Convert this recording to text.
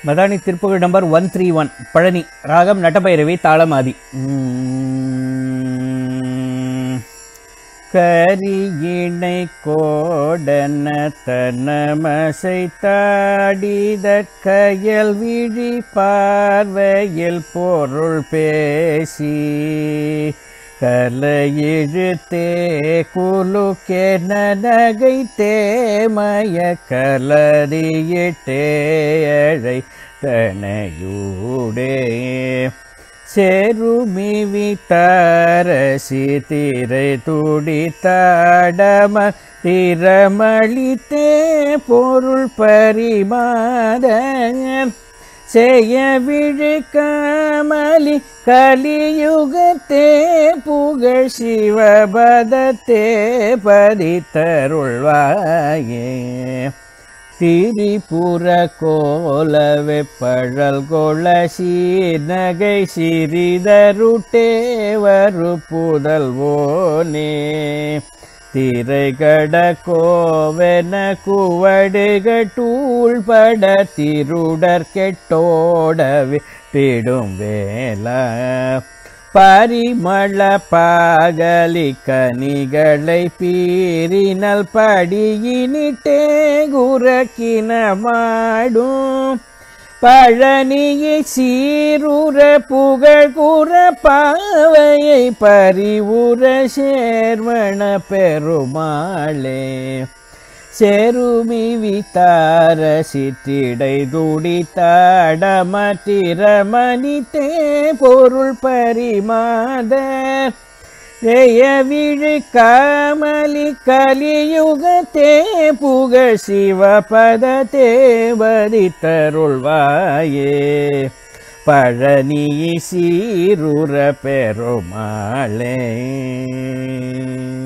Madani Thiruppugazh number one three one Palani ராகம் நட்டபைரவி தாளமாதி உம். கரியினை கோடன தனமசை தாடித கயல் விழி பார்வையில் பொருள் பேசி கலையிழுத்தே குலுக்கென நகை தேமய கலரியிட்டே அழை தனையூடே செருமிவி தரசி திரை துடித்தாடம திறமளித்தே பொருள் பரிமாத செய்ய விழுக்காமலி கலியுகத்தே புகழ் சிவபதத்தே பதித்தருள்வாயே திரிபுர கோலவே பழல் கொள சீர்நகை சிறிதருட்டே வரு புதல்வோனே திரைகட கோவென குவடுகட்டூள் பட திருடர் கெட்டோடவே பிடும் வேலா பரிமள பாகலி கனிகளை பீரினல் படியினிட்டே குரக்கின மாடும் பழனியை சீருற புகழ் கூற பாவையை பரிவுற சேர்வன பெருமாளே செருமி வித்தார சிற்றிடை துடித்தாடமற்றிரமணித்தே பொருள் பரிமாத ஜெய விழு காமலி கலியுகத்தே புகழ் சிவபத தேவதித்தருள்வாயே பழனி சீருற பெருமாளே